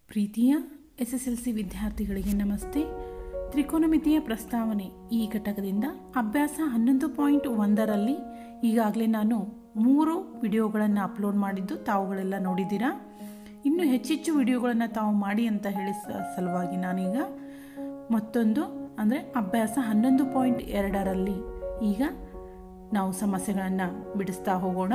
ಪ್ರೀತಿಯ S S L C ವಿದ್ಯಾರ್ಥಿಗಳಿಗೆ ನಮಸ್ತೆ ತ್ರಿಕೋನಮಿತಿಯ ಪ್ರಸ್ತಾವನೆ ಈ ಘಟಕದಿಂದ ಅಭ್ಯಾಸ ಹನ್ನೊಂದು ಪಾಯಿಂಟ್ ಒಂದರಲ್ಲಿ ಈಗಾಗಲೇ ನಾನು ಮೂರು ವಿಡಿಯೋಗಳನ್ನು ಅಪ್ಲೋಡ್ ಮಾಡಿದ್ದು ತಾವುಗಳೆಲ್ಲ ನೋಡಿದ್ದೀರಾ ಇನ್ನು ಹೆಚ್ಚೆಚ್ಚು ವಿಡಿಯೋಗಳನ್ನು ತಾವು ಮಾಡಿ ಅಂತ ಹೇಳಿ ಸ- ಸಲುವಾಗಿ ನಾನೀಗ ಮತ್ತೊಂದು ಅಂದರೆ ಅಭ್ಯಾಸ ಹನ್ನೊಂದು ಪಾಯಿಂಟ್ ಎರಡರಲ್ಲಿ ಈಗ ನಾವು ಸಮಸ್ಯೆಗಳನ್ನು ಬಿಡಿಸ್ತಾ ಹೋಗೋಣ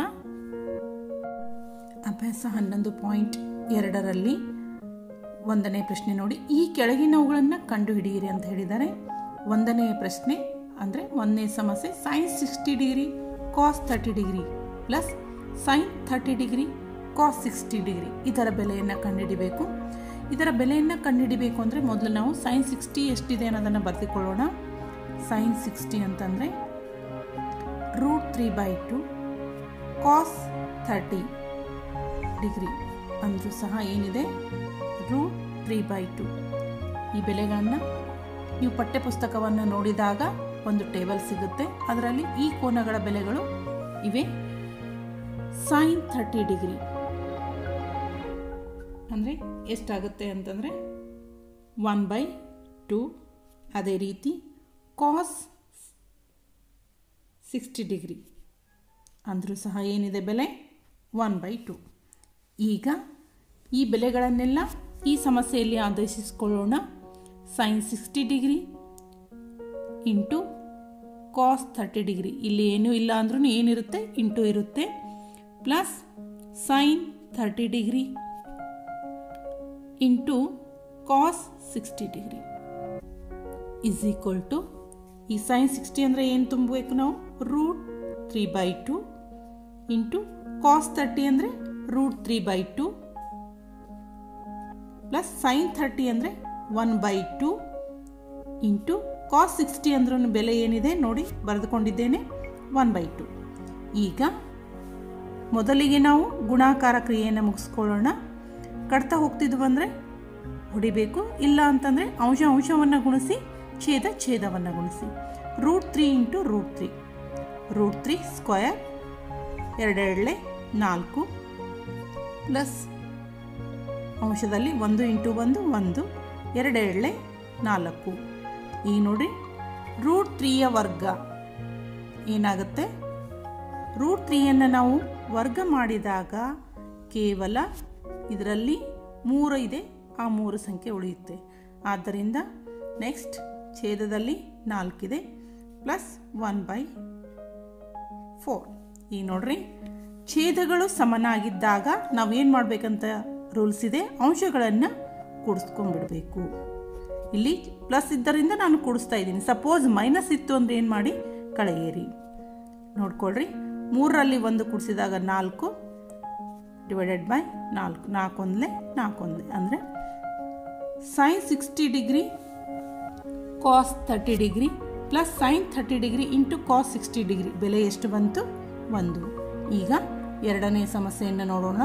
ಅಭ್ಯಾಸ ಹನ್ನೊಂದು ಪಾಯಿಂಟ್ ಎರಡರಲ್ಲಿ ಒಂದನೇ ಪ್ರಶ್ನೆ ನೋಡಿ ಈ ಕೆಳಗಿನವುಗಳನ್ನು ಕಂಡುಹಿಡಿಯಿರಿ ಅಂತ ಹೇಳಿದ್ದಾರೆ ಒಂದನೇ ಪ್ರಶ್ನೆ ಅಂದರೆ ಒಂದನೇ ಸಮಸ್ಯೆ sine sixty degree cos thirty degree plus sine thirty degree cos sixty degree ಇದರ ಬೆಲೆಯನ್ನು ಕಂಡುಹಿಡಿಬೇಕು ಇದರ ಬೆಲೆಯನ್ನು ಕಂಡುಹಿಡಿಬೇಕು ಅಂದರೆ ಮೊದಲು ನಾವು ಸೈನ್ ಸಿಕ್ಸ್ಟಿ ಎಷ್ಟಿದೆ ಅನ್ನೋದನ್ನು ಬರೆದುಕೊಳ್ಳೋಣ ಸೈನ್ ಸಿಕ್ಸ್ಟಿ ಅಂತಂದರೆ root three by two cos thirty degree ಅಂದರೂ ಸಹ ಏನಿದೆ ರೂಟ್ ತ್ರೀ ಬೈ ಟು ಈ ಬೆಲೆಗಳನ್ನು ನೀವು ಪಠ್ಯಪುಸ್ತಕವನ್ನು ನೋಡಿದಾಗ ಒಂದು ಟೇಬಲ್ ಸಿಗುತ್ತೆ ಅದರಲ್ಲಿ ಈ ಕೋನಗಳ ಬೆಲೆಗಳು ಇವೆ ಸೈನ್ ಥರ್ಟಿ ಡಿಗ್ರಿ ಅಂದರೆ ಎಷ್ಟಾಗುತ್ತೆ ಅಂತಂದರೆ ಒನ್ ಬೈ ಟು ಅದೇ ರೀತಿ ಕಾಸ್ ಸಿಕ್ಸ್ಟಿ ಡಿಗ್ರಿ ಅಂದರೂ ಸಹ ಏನಿದೆ ಬೆಲೆ ಒನ್ ಬೈ ಟು ಈಗ ಈ ಬೆಲೆಗಳನ್ನೆಲ್ಲ ಈ ಸಮಸ್ಯೆಯಲ್ಲಿ ಆದೇಶಿಸಿಕೊಳ್ಳೋಣ sine sixty degree into cos thirty degree ಇಲ್ಲಿ ಏನೂ ಇಲ್ಲ ಅಂದ್ರೂ ಏನಿರುತ್ತೆ ಇಂಟು ಇರುತ್ತೆ plus sine thirty degree into cos sixty degree is equal to ಈ ಸೈನ್ ಸಿಕ್ಸ್ಟಿ ಅಂದರೆ ಏನು ತುಂಬಬೇಕು ನಾವು root three by two into cos thirty ಅಂದರೆ root three by two plus sine thirty ಅಂದರೆ one by two into cos sixty ಅಂದ್ರೂ ಬೆಲೆ ಏನಿದೆ ನೋಡಿ ಬರೆದುಕೊಂಡಿದ್ದೇನೆ ಒನ್ ಬೈ ಟು ಈಗ ಮೊದಲಿಗೆ ನಾವು ಗುಣಾಕಾರ ಕ್ರಿಯೆಯನ್ನು ಮುಗಿಸ್ಕೊಳ್ಳೋಣ ಕಟ್ತಾ ಹೋಗ್ತಿದ್ವು ಅಂದರೆ ಹೊಡಿಬೇಕು ಇಲ್ಲ ಅಂತಂದರೆ ಅಂಶ ಅಂಶವನ್ನು ಗುಣಿಸಿ ಛೇದ ಛೇದವನ್ನು ಗುಣಿಸಿ root three into root three root three square ಎರಡೆರಡಲೆ ನಾಲ್ಕು ಪ್ಲಸ್ ಅಂಶದಲ್ಲಿ ಒಂದು ಇಂಟು ಒಂದು ಒಂದು ಎರಡೆರಡಲೆ ನಾಲ್ಕು ಈಗ ನೋಡಿ ರೂಟ್ ತ್ರೀಯ ವರ್ಗ ಏನಾಗುತ್ತೆ ರೂಟ್ ತ್ರೀಯನ್ನು ನಾವು ವರ್ಗ ಮಾಡಿದಾಗ ಕೇವಲ ಇದರಲ್ಲಿ ಮೂರು ಇದೆ ಆ ಮೂರು ಸಂಖ್ಯೆ ಉಳಿಯುತ್ತೆ ಆದ್ದರಿಂದ ನೆಕ್ಸ್ಟ್ ಛೇದದಲ್ಲಿ ನಾಲ್ಕಿದೆ ಪ್ಲಸ್ ಒನ್ ಬೈ ಫೋರ್ ಈಗ ನೋಡ್ರಿ ಛೇದಗಳು ಸಮನಾಗಿದ್ದಾಗ ನಾವೇನು ಮಾಡಬೇಕಂತ ರೂಲ್ಸ್ ಇದೆ ಅಂಶಗಳನ್ನು ಕೂಡಿಸ್ಕೊಂಡ್ಬಿಡ್ಬೇಕು ಇಲ್ಲಿ ಪ್ಲಸ್ ಇದ್ದರಿಂದ ನಾನು ಕೂಡಿಸ್ತಾ ಇದ್ದೀನಿ ಸಪೋಸ್ ಮೈನಸ್ ಇತ್ತು ಅಂದರೆ ಏನು ಮಾಡಿ ಕಳೆಯಿರಿ ನೋಡ್ಕೊಳ್ರಿ ಮೂರರಲ್ಲಿ ಒಂದು ಕೂಡಿಸಿದಾಗ ನಾಲ್ಕು ಡಿವೈಡೆಡ್ ಬೈ ನಾಲ್ಕು ನಾಲ್ಕೊಂದಲೇ ನಾಲ್ಕೊಂದಲೇ ಅಂದರೆ sine sixty degree cos thirty degree plus sine thirty degree into cos sixty degree ಬೆಲೆ ಎಷ್ಟು ಬಂತು ಒಂದು ಈಗ ಎರಡನೇ ಸಮಸ್ಯೆಯನ್ನು ನೋಡೋಣ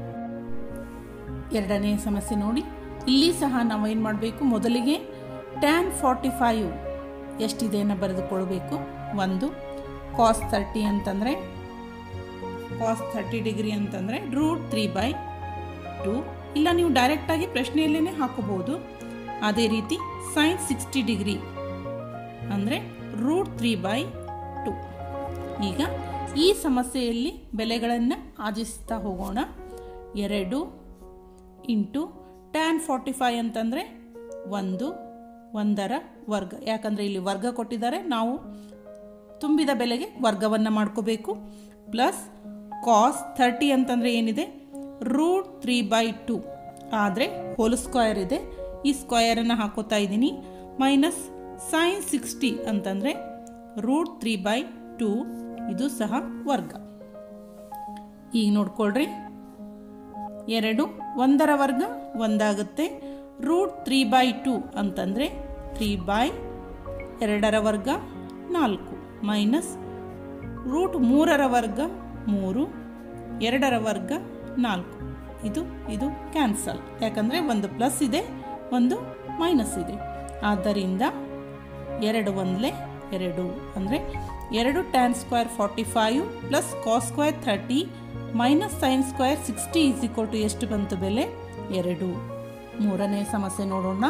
ಎರಡನೇ ಸಮಸ್ಯೆ ನೋಡಿ ಇಲ್ಲಿ ಸಹ ನಾವು ಏನು ಮಾಡಬೇಕು ಮೊದಲಿಗೆ ಟ್ಯಾನ್ ಫಾರ್ಟಿ ಫೈವ್ ಎಷ್ಟಿದೆ ಅನ್ನೋ ಬರೆದುಕೊಳ್ಬೇಕು ಒಂದು ಕಾಸ್ ತರ್ಟಿ ಅಂತಂದರೆ ಕಾಸ್ ಥರ್ಟಿ ಡಿಗ್ರಿ ಅಂತಂದರೆ ರೂಟ್ ತ್ರೀ ಬೈ ಟು ಇಲ್ಲ ನೀವು ಡೈರೆಕ್ಟಾಗಿ ಪ್ರಶ್ನೆಯಲ್ಲೇ ಹಾಕೋಬಹುದು ಅದೇ ರೀತಿ ಸೈನ್ ಸಿಕ್ಸ್ಟಿ ಡಿಗ್ರಿ ಅಂದರೆ ರೂಟ್ ತ್ರೀ ಬೈ ಟು ಈಗ ಈ ಸಮಸ್ಯೆಯಲ್ಲಿ ಬೆಲೆಗಳನ್ನು ಆಜಿಸ್ತಾ ಹೋಗೋಣ ಎರಡು ಇಂಟು ಟ್ಯಾನ್ ಫಾರ್ಟಿ ಫೈ ಅಂತಂದರೆ ಒಂದು ಒಂದರ ವರ್ಗ ಯಾಕಂದರೆ ಇಲ್ಲಿ ವರ್ಗ ಕೊಟ್ಟಿದ್ದಾರೆ ನಾವು ತುಂಬಿದ ಬೆಲೆಗೆ ವರ್ಗವನ್ನು ಮಾಡ್ಕೋಬೇಕು ಪ್ಲಸ್ ಕಾಸ್ ಥರ್ಟಿ ಅಂತಂದರೆ ಏನಿದೆ ರೂಟ್ ತ್ರೀ ಬೈ ಟು ಆದರೆ ಹೋಲ್ ಸ್ಕ್ವಯರ್ ಇದೆ ಈ ಸ್ಕ್ವಯರನ್ನು ಹಾಕೋತಾ ಇದ್ದೀನಿ ಮೈನಸ್ ಸೈನ್ ಸಿಕ್ಸ್ಟಿ ಅಂತಂದರೆ ರೂಟ್ ತ್ರೀ ಬೈ ಟು ಇದು ಸಹ ವರ್ಗ ಈಗ ನೋಡ್ಕೊಳ್ರಿ ಎರಡು ಒಂದರ ವರ್ಗ ಒಂದಾಗುತ್ತೆ ರೂಟ್ ತ್ರೀ ಬೈ ಟು ಅಂತಂದರೆ ತ್ರೀ ಬೈ ಎರಡರ ವರ್ಗ ನಾಲ್ಕು ಮೈನಸ್ ರೂಟ್ ಮೂರರ ವರ್ಗ ಮೂರು ಎರಡರ ವರ್ಗ ನಾಲ್ಕು ಇದು ಇದು ಕ್ಯಾನ್ಸಲ್ ಯಾಕಂದರೆ ಒಂದು ಪ್ಲಸ್ ಇದೆ ಒಂದು ಮೈನಸ್ ಇದೆ ಆದ್ದರಿಂದ ಎರಡು ಒಂದಲೇ ಎರಡು ಅಂದರೆ ಎರಡು tan square forty five plus cos square thirty minus sine square sixty is equal to ಎಷ್ಟು ಬಂತು ಬೆಲೆ ಎರಡು ಮೂರನೇ ಸಮಸ್ಯೆ ನೋಡೋಣ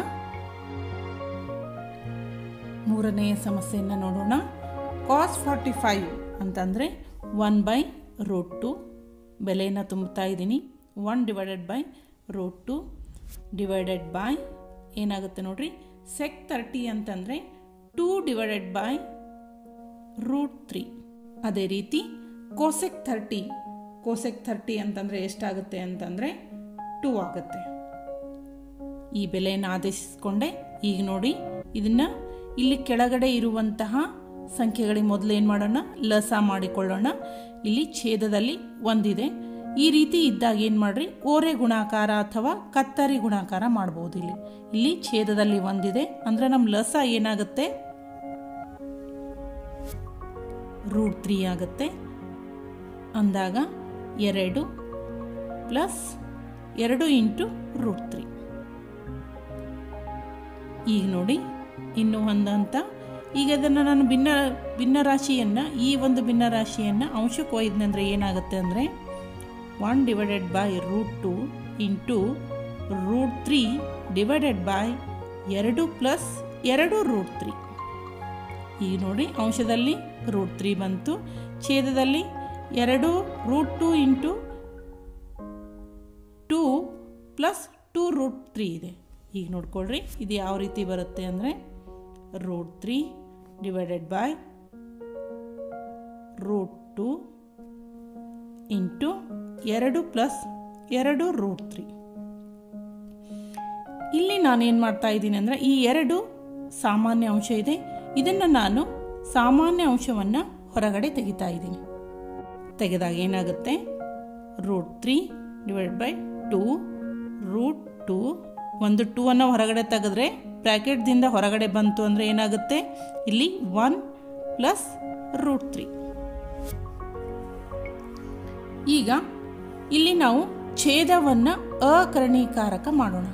ಮೂರನೇ ಸಮಸ್ಯೆಯನ್ನು ನೋಡೋಣ ಕಾಸ್ ಫಾರ್ಟಿ ಫೈವ್ ಅಂತಂದರೆ ಒನ್ ಬೈ ರೂಟ್ ಟು ಬೆಲೆಯನ್ನು ತುಂಬುತ್ತಾ ಇದ್ದೀನಿ one divided by root two divided by ಏನಾಗುತ್ತೆ ನೋಡ್ರಿ ಸೆಕ್ ತರ್ಟಿ ಅಂತಂದರೆ two divided by root three ಅದೇ ರೀತಿ ಕೋಸೆಕ್ ಥರ್ಟಿ ಕೋಸೆಕ್ ಥರ್ಟಿ ಅಂತಂದರೆ ಎಷ್ಟಾಗುತ್ತೆ ಅಂತಂದರೆ ಟೂ ಆಗುತ್ತೆ ಈ ಬೆಲೆಯನ್ನು ಆದೇಶಿಸಿಕೊಂಡೆ ಈಗ ನೋಡಿ ಇದನ್ನು ಇಲ್ಲಿ ಕೆಳಗಡೆ ಇರುವಂತಹ ಸಂಖ್ಯೆಗಳಿಗೆ ಮೊದಲು ಏನು ಮಾಡೋಣ ಲಸ ಮಾಡಿಕೊಳ್ಳೋಣ ಇಲ್ಲಿ ಛೇದದಲ್ಲಿ ಒಂದಿದೆ ಈ ರೀತಿ ಇದ್ದಾಗ ಏನು ಮಾಡ್ರಿ ಓರೆ ಗುಣಾಕಾರ ಅಥವಾ ಕತ್ತರಿ ಗುಣಾಕಾರ ಮಾಡ್ಬೋದು ಇಲ್ಲಿ ಇಲ್ಲಿ ಛೇದದಲ್ಲಿ ಒಂದಿದೆ ಅಂದರೆ ನಮ್ಮ ಲಸ ಏನಾಗುತ್ತೆ ರೂಟ್ ತ್ರೀ ಆಗುತ್ತೆ ಅಂದಾಗ ಎರಡು ಪ್ಲಸ್ ಎರಡು ಇಂಟು ರೂಟ್ ತ್ರೀ ಈಗ ನೋಡಿ ಇನ್ನು ಒಂದು ಅಂತ ಈಗ ಅದನ್ನು ನಾನು ಭಿನ್ನ ಭಿನ್ನ ರಾಶಿಯನ್ನು ಈ ಒಂದು ಭಿನ್ನ ರಾಶಿಯನ್ನು ಅಂಶಕ್ಕೆ ಒಯ್ದನೆ ಅಂದರೆ ಏನಾಗುತ್ತೆ ಅಂದರೆ one divided by root two into root three divided by ಎರಡು ಪ್ಲಸ್ ಎರಡು ರೂಟ್ ತ್ರೀ ಈಗ ನೋಡಿ ಅಂಶದಲ್ಲಿ ರೂಟ್ ತ್ರೀ ಬಂತು ಛೇದದಲ್ಲಿ ಎರಡು root two into two plus two root three ಇದೆ ಈಗ ನೋಡ್ಕೊಳ್ರಿ ಇದು ಯಾವ ರೀತಿ ಬರುತ್ತೆ ಅಂದರೆ root three divided by root two into ಎರಡು ಪ್ಲಸ್ ಎರಡು ರೂಟ್ ತ್ರೀ ಇಲ್ಲಿ ನಾನೇನು ಮಾಡ್ತಾ ಇದ್ದೀನಿ ಅಂದರೆ ಈ ಎರಡು ಸಾಮಾನ್ಯ ಅಂಶ ಇದೆ ಇದನ್ನು ನಾನು ಸಾಮಾನ್ಯ ಅಂಶವನ್ನು ಹೊರಗಡೆ ತೆಗಿತಾ ಇದ್ದೀನಿ ತೆಗೆದಾಗ ಏನಾಗುತ್ತೆ root three divide by two root two ಒಂದು ಟೂ ಅನ್ನು ಹೊರಗಡೆ ತೆಗೆದ್ರೆ ಬ್ರ್ಯಾಕೆಟ್ದಿಂದ ಹೊರಗಡೆ ಬಂತು ಅಂದರೆ ಏನಾಗುತ್ತೆ ಇಲ್ಲಿ ಒನ್ ಪ್ಲಸ್ ರೂಟ್ ತ್ರೀ ಈಗ ಇಲ್ಲಿ ನಾವು ಛೇದವನ್ನು ಅಕರಣೀಕಾರಕ ಮಾಡೋಣ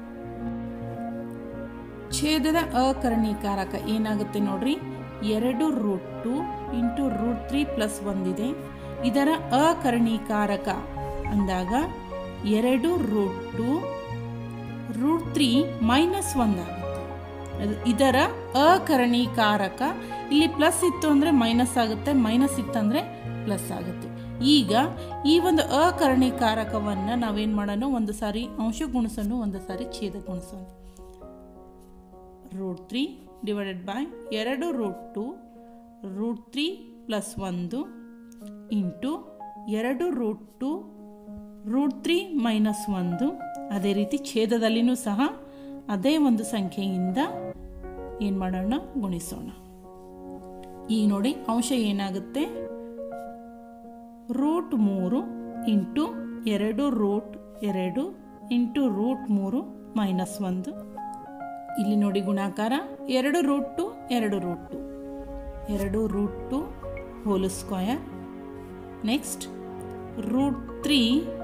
ಛೇದದ ಅಕರಣೀಕಾರಕ ಏನಾಗುತ್ತೆ ನೋಡ್ರಿ ಎರಡು root two into root three plus ಒಂದಿದೆ ಇದರ ಅಕರಣೀಕಾರಕ ಅಂದಾಗ ಎರಡು root two root three minus ಒಂದಾಗುತ್ತೆ ಅದು ಇದರ ಅಕರಣೀಕಾರಕ ಇಲ್ಲಿ ಪ್ಲಸ್ ಇತ್ತು ಅಂದರೆ ಮೈನಸ್ ಆಗುತ್ತೆ ಮೈನಸ್ ಇತ್ತಂದರೆ ಪ್ಲಸ್ ಆಗುತ್ತೆ ಈಗ ಈ ಒಂದು ಅಕರಣೀಕಾರಕವನ್ನು ನಾವೇನು ಮಾಡೋಣ ಒಂದು ಸಾರಿ ಅಂಶ ಗುಣಿಸೋಣ ಒಂದು ಸಾರಿ ಛೇದ ಗುಣಿಸೋಣ ರೂಟ್ ತ್ರೀ ಡಿವೈಡೆಡ್ ಬೈ ಎರಡು root two root three plus ಒಂದು ಇಂಟು ಎರಡು root two root three minus ಒಂದು ಅದೇ ರೀತಿ ಛೇದದಲ್ಲಿನೂ ಸಹ ಅದೇ ಒಂದು ಸಂಖ್ಯೆಯಿಂದ ಏನು ಮಾಡೋಣ ಗುಣಿಸೋಣ ಈಗ ನೋಡಿ ಅಂಶ ಏನಾಗುತ್ತೆ ರೂಟ್ ಮೂರು ಇಂಟು ಎರಡು ರೂಟ್ ಎರಡು ಇಂಟು ರೂಟ್ ಮೂರು ಮೈನಸ್ ಒಂದು ಇಲ್ಲಿ ನೋಡಿ ಗುಣಾಕಾರ ಎರಡು ರೂಟ್ ಟು ಎರಡು ರೂಟ್ ಟು ಎರಡು root two whole square next root three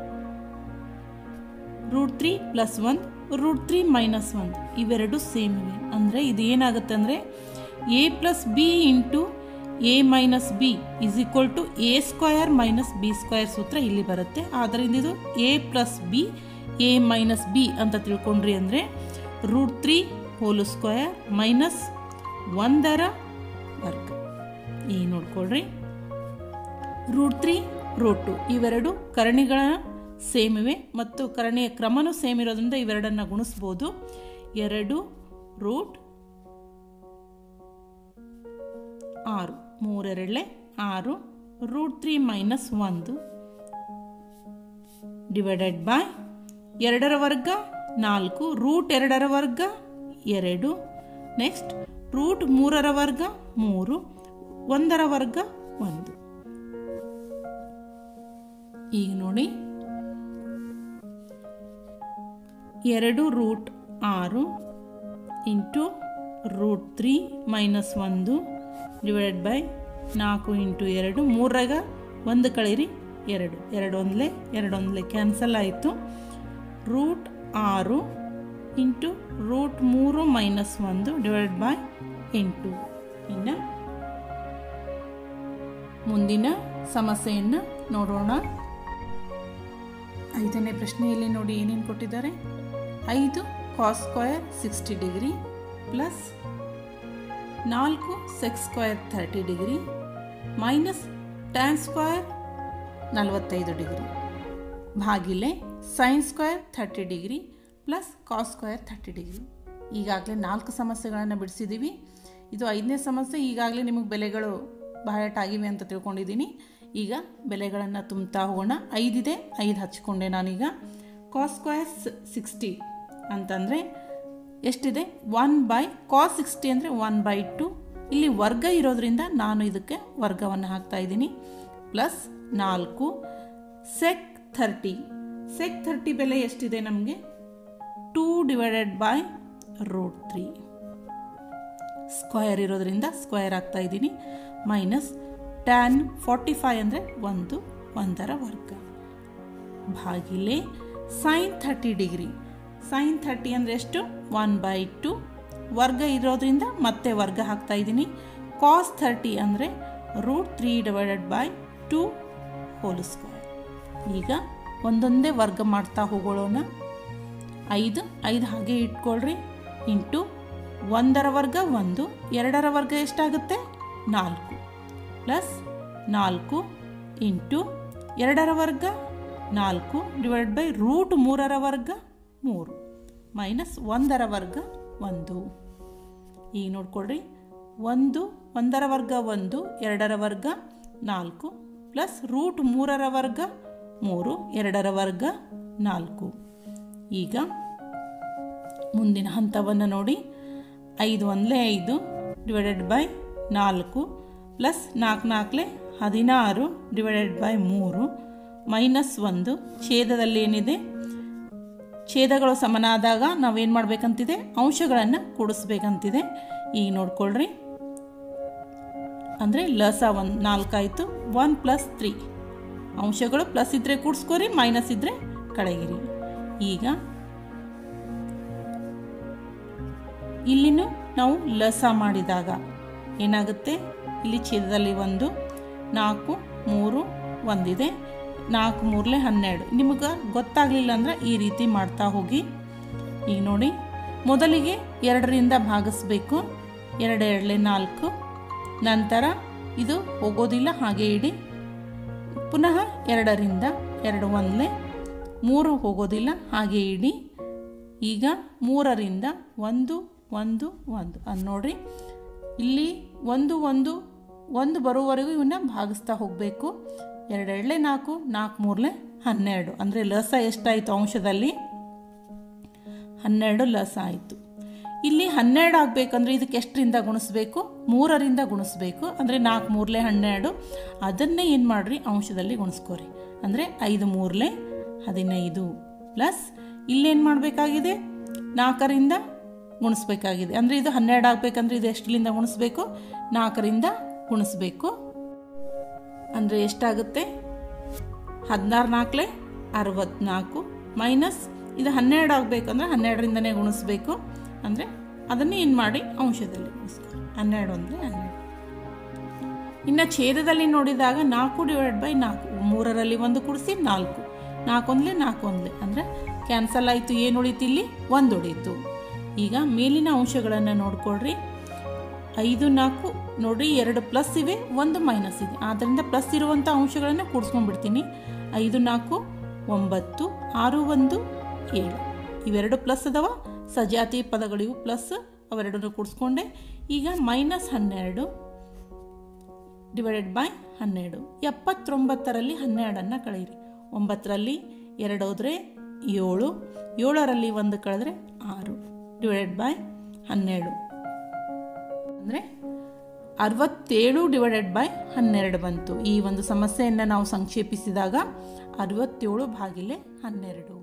root three plus one root three minus one ಇವೆರಡು ಸೇಮ್ ಇವೆ ಅಂದರೆ ಇದು ಏನಾಗುತ್ತೆ ಅಂದರೆ A plus B into A minus B is equal to A square minus B square ಸೂತ್ರ ಇಲ್ಲಿ ಬರುತ್ತೆ ಆದ್ದರಿಂದ ಇದು A plus B A minus B ಅಂತ ತಿಳ್ಕೊಂಡ್ರಿ ಅಂದರೆ root three whole square minus ಒಂದರ ವರ್ಗ ಈ ನೋಡ್ಕೊಳ್ರಿ ರೂಟ್ ತ್ರೀ ರೂಟ್ ಟು ಇವೆರಡು ಕರಣಿಗಳ ಸೇಮ್ ಇವೆ ಮತ್ತು ಕರಣಿಯ ಕ್ರಮನೂ ಸೇಮ್ ಇರೋದ್ರಿಂದ ಇವೆರಡನ್ನು ಗುಣಿಸ್ಬೋದು ಎರಡು ರೂಟ್ ಆರು ಮೂರೆರಡಲೆ ಆರು ರೂಟ್ ತ್ರೀ ಮೈನಸ್ ಒಂದು ಡಿವೈಡೆಡ್ ಬೈ ಎರಡರ ವರ್ಗ ನಾಲ್ಕು ರೂಟ್ ಎರಡರ ವರ್ಗ ಎರಡು ನೆಕ್ಸ್ಟ್ ರೂಟ್ ಮೂರರ ವರ್ಗ ಮೂರು ಒಂದರ ವರ್ಗ ಒಂದು ಈಗ ನೋಡಿ ಎರಡು ರೂಟ್ ಆರು ಇಂಟು ರೂಟ್ ತ್ರೀ ಮೈನಸ್ ಒಂದು ಡಿವೈಡೆಡ್ ಬೈ ನಾಲ್ಕು ಇಂಟು ಎರಡು ಮೂರಾಗ ಒಂದು ಕಳೀರಿ ಎರಡು ಎರಡು ಒಂದಲೇ ಎರಡು ಒಂದಲೇ ಕ್ಯಾನ್ಸಲ್ ಆಯಿತು ರೂಟ್ ಆರು ಇಂಟು ರೂಟ್ ಮೂರು ಮೈನಸ್ ಒಂದು ಡಿವೈಡ್ ಬೈ ಎಂಟು ಇನ್ನು ಮುಂದಿನ ಸಮಸ್ಯೆಯನ್ನು ನೋಡೋಣ ಐದನೇ ಪ್ರಶ್ನೆಯಲ್ಲಿ ನೋಡಿ ಏನೇನು ಕೊಟ್ಟಿದ್ದಾರೆ ಐದು cos square sixty degree plus ನಾಲ್ಕು sec square thirty degree minus tan square ನಲವತ್ತೈದು ಡಿಗ್ರಿ ಭಾಗಿಲೆ sine square thirty degree plus cos square thirty degree ಈಗಾಗಲೇ ನಾಲ್ಕು ಸಮಸ್ಯೆಗಳನ್ನು ಬಿಡಿಸಿದ್ದೀವಿ ಇದು ಐದನೇ ಸಮಸ್ಯೆ ಈಗಾಗಲೇ ನಿಮಗೆ ಬೆಲೆಗಳು ಬಹಳಟಾಗಿವೆ ಅಂತ ತಿಳ್ಕೊಂಡಿದ್ದೀನಿ ಈಗ ಬೆಲೆಗಳನ್ನು ತುಂಬ್ತಾ ಹೋಗೋಣ ಐದಿದೆ ಐದು ಹಚ್ಕೊಂಡೆ ನಾನೀಗ ಕಾಸ್ ಸ್ಕ್ವಯರ್ ಸಿಕ್ಸ್ಟಿ ಅಂತಂದರೆ ಎಷ್ಟಿದೆ ಒನ್ ಬೈ ಕಾಸ್ ಸಿಕ್ಸ್ಟಿ ಅಂದರೆ ಒನ್ ಬೈ ಟು ಇಲ್ಲಿ ವರ್ಗ ಇರೋದ್ರಿಂದ ನಾನು ಇದಕ್ಕೆ ವರ್ಗವನ್ನು ಹಾಕ್ತಾ ಇದ್ದೀನಿ ಪ್ಲಸ್ ನಾಲ್ಕು ಸೆಕ್ ಥರ್ಟಿ ಸೆಕ್ ಥರ್ಟಿ ಬೆಲೆ ಎಷ್ಟಿದೆ ನಮಗೆ two divided by root three square ಇರೋದ್ರಿಂದ ಸ್ಕ್ವಯರ್ ಆಗ್ತಾ ಇದ್ದೀನಿ ಮೈನಸ್ ಟ್ಯಾನ್ ಫಾರ್ಟಿ ಫೈ ಅಂದರೆ ಒಂದು ಒಂದರ ವರ್ಗ ಭಾಗಿಲೆ sine thirty degree sine thirty ಅಂದರೆ ಎಷ್ಟು ಒನ್ ಬೈ ಟು ವರ್ಗ ಇರೋದ್ರಿಂದ ಮತ್ತೆ ವರ್ಗ ಹಾಕ್ತಾ ಇದ್ದೀನಿ ಕಾಸ್ ಥರ್ಟಿ ಅಂದರೆ root three divided by two whole square ಈಗ ಒಂದೊಂದೇ ವರ್ಗ ಮಾಡ್ತಾ ಹೋಗೋಣ ಐದು ಐದು ಹಾಗೆ ಇಟ್ಕೊಳ್ರಿ ಇಂಟು ಒಂದರ ವರ್ಗ ಒಂದು ಎರಡರ ವರ್ಗ ಎಷ್ಟಾಗುತ್ತೆ ನಾಲ್ಕು ಪ್ಲಸ್ ನಾಲ್ಕು ಇಂಟು ಎರಡರ ವರ್ಗ ನಾಲ್ಕು ಡಿವೈಡ್ ಬೈ ರೂಟ್ ಮೂರರ ವರ್ಗ ಮೂರು ಮೈನಸ್ ಒಂದರ ವರ್ಗ ಒಂದು ಈಗ ನೋಡ್ಕೊಳ್ರಿ ಒಂದು ಒಂದರ ವರ್ಗ ಒಂದು ಎರಡರ ವರ್ಗ ನಾಲ್ಕು ಪ್ಲಸ್ ರೂಟ್ ಮೂರರ ವರ್ಗ ಮೂರು ಎರಡರ ವರ್ಗ ನಾಲ್ಕು ಈಗ ಮುಂದಿನ ಹಂತವನ್ನು ನೋಡಿ ಐದು ಒಂದಲೇ ಐದು ಡಿವೈಡೆಡ್ ಬೈ ನಾಲ್ಕು ಪ್ಲಸ್ ನಾಲ್ಕು ನಾಲ್ಕಲೆ ಹದಿನಾರು ಡಿವೈಡೆಡ್ ಬೈ ಮೂರು ಮೈನಸ್ ಒಂದು ಛೇದದಲ್ಲಿ ಏನಿದೆ ಛೇದಗಳು ಸಮನಾದಾಗ ನಾವೇನು ಮಾಡಬೇಕಂತಿದೆ ಅಂಶಗಳನ್ನು ಕೂಡಿಸ್ಬೇಕಂತಿದೆ ಈಗ ನೋಡ್ಕೊಳ್ರಿ ಅಂದರೆ ಲಸ ಒಂದು ನಾಲ್ಕಾಯಿತು ಒನ್ ಪ್ಲಸ್ ತ್ರೀ ಅಂಶಗಳು ಪ್ಲಸ್ ಇದ್ದರೆ ಕೂಡಿಸ್ಕೋರಿ ಮೈನಸ್ ಇದ್ದರೆ ಕಳೆಗಿರಿ ಈಗ ಇಲ್ಲಿನೂ ನಾವು ಲಸ ಮಾಡಿದಾಗ ಏನಾಗುತ್ತೆ ಇಲ್ಲಿ ಛೇದದಲ್ಲಿ ಒಂದು ನಾಲ್ಕು ಮೂರು ಒಂದಿದೆ ನಾಲ್ಕು ಮೂರಲೆ ಹನ್ನೆರಡು ನಿಮಗೆ ಗೊತ್ತಾಗಲಿಲ್ಲ ಅಂದರೆ ಈ ರೀತಿ ಮಾಡ್ತಾ ಹೋಗಿ ಈಗ ನೋಡಿ ಮೊದಲಿಗೆ ಎರಡರಿಂದ ಭಾಗಿಸ್ಬೇಕು ಎರಡು ಎರಡಲೆ ನಾಲ್ಕು ನಂತರ ಇದು ಹೋಗೋದಿಲ್ಲ ಹಾಗೆ ಇಡಿ ಪುನಃ ಎರಡರಿಂದ ಎರಡು ಒಂದಲೆ ಮೂರು ಹೋಗೋದಿಲ್ಲ ಹಾಗೆ ಇಡಿ ಈಗ ಮೂರರಿಂದ ಒಂದು ಒಂದು ಒಂದು ಅದು ನೋಡ್ರಿ ಇಲ್ಲಿ ಒಂದು ಒಂದು ಒಂದು ಬರುವವರೆಗೂ ಇವನ್ನ ಭಾಗಿಸ್ತಾ ಹೋಗಬೇಕು ಎರಡೆರಡಲೆ ನಾಲ್ಕು ನಾಲ್ಕು ಮೂರಲೆ ಹನ್ನೆರಡು ಅಂದರೆ ಲಸ ಎಷ್ಟಾಯಿತು ಅಂಶದಲ್ಲಿ ಹನ್ನೆರಡು ಲಸ ಆಯಿತು ಇಲ್ಲಿ ಹನ್ನೆರಡು ಆಗಬೇಕಂದ್ರೆ ಇದಕ್ಕೆ ಎಷ್ಟರಿಂದ ಗುಣಿಸ್ಬೇಕು ಮೂರರಿಂದ ಗುಣಿಸ್ಬೇಕು ಅಂದರೆ ನಾಲ್ಕು ಮೂರಲೆ ಹನ್ನೆರಡು ಅದನ್ನೇ ಏನು ಮಾಡಿರಿ ಅಂಶದಲ್ಲಿ ಗುಣಿಸ್ಕೋರಿ ಅಂದರೆ ಐದು ಮೂರಲೆ ಹದಿನೈದು ಪ್ಲಸ್ ಇಲ್ಲೇನು ಮಾಡಬೇಕಾಗಿದೆ ನಾಲ್ಕರಿಂದ ಗುಣಿಸ್ಬೇಕಾಗಿದೆ ಅಂದರೆ ಇದು ಹನ್ನೆರಡು ಆಗಬೇಕಂದ್ರೆ ಇದು ಎಷ್ಟರಿಂದ ಗುಣಿಸ್ಬೇಕು ನಾಲ್ಕರಿಂದ ಗುಣಿಸ್ಬೇಕು ಅಂದರೆ ಎಷ್ಟಾಗುತ್ತೆ ಹದಿನಾರು ನಾಲ್ಕಲೆ ಅರವತ್ನಾಲ್ಕು ಮೈನಸ್ ಇದು ಹನ್ನೆರಡು ಆಗಬೇಕಂದ್ರೆ ಹನ್ನೆರಡರಿಂದನೇ ಗುಣಿಸ್ಬೇಕು ಅಂದರೆ ಅದನ್ನೇ ಏನು ಮಾಡಿ ಅಂಶದಲ್ಲಿ ಗುಣಿಸ್ಕೊ ಹನ್ನೆರಡು ಅಂದರೆ ಹನ್ನೆರಡು ಇನ್ನು ಛೇದದಲ್ಲಿ ನೋಡಿದಾಗ ನಾಲ್ಕು ಡಿವೈಡ್ ಬೈ ನಾಲ್ಕು ಮೂರರಲ್ಲಿ ಒಂದು ಕೂಡಿಸಿ ನಾಲ್ಕು ನಾಲ್ಕೊಂದ್ಲೆ ನಾಲ್ಕು ಒಂದ್ಲೆ ಅಂದರೆ ಕ್ಯಾನ್ಸಲ್ ಆಯಿತು ಏನು ಉಳೀತು ಇಲ್ಲಿ ಒಂದು ಉಳೀತು ಈಗ ಮೇಲಿನ ಅಂಶಗಳನ್ನು ನೋಡ್ಕೊಳ್ರಿ ಐದು ನಾಲ್ಕು ನೋಡ್ರಿ ಎರಡು ಪ್ಲಸ್ ಇವೆ ಒಂದು ಮೈನಸ್ ಇದೆ ಆದ್ದರಿಂದ ಪ್ಲಸ್ ಇರುವಂಥ ಅಂಶಗಳನ್ನು ಕೂಡಿಸ್ಕೊಂಡ್ಬಿಡ್ತೀನಿ ಐದು ನಾಲ್ಕು ಒಂಬತ್ತು ಆರು ಒಂದು ಏಳು ಇವೆರಡು ಪ್ಲಸ್ ಅದಾವ ಸಜಾತಿ ಪದಗಳಿವು ಪ್ಲಸ್ ಅವೆರಡನ್ನು ಕೂಡಿಸ್ಕೊಂಡೆ ಈಗ ಮೈನಸ್ ಹನ್ನೆರಡು ಡಿವೈಡೆಡ್ ಬೈ ಹನ್ನೆರಡು ಎಪ್ಪತ್ತೊಂಬತ್ತರಲ್ಲಿ ಹನ್ನೆರಡನ್ನು ಕಳೆಯಿರಿ ಒಂಬತ್ತರಲ್ಲಿ ಎರಡು ಹೋದರೆ ಏಳು ಏಳರಲ್ಲಿ ಒಂದು ಕಳೆದ್ರೆ ಆರು ಡಿವೈಡೆಡ್ ಬೈ ಹನ್ನೆರಡು ಅಂದರೆ ಅರವತ್ತೇಳು ಡಿವೈಡೆಡ್ ಬೈ ಹನ್ನೆರಡು ಬಂತು ಈ ಒಂದು ಸಮಸ್ಯೆಯನ್ನು ನಾವು ಸಂಕ್ಷೇಪಿಸಿದಾಗ ಅರವತ್ತೇಳು ಭಾಗಿಲೆ ಹನ್ನೆರಡು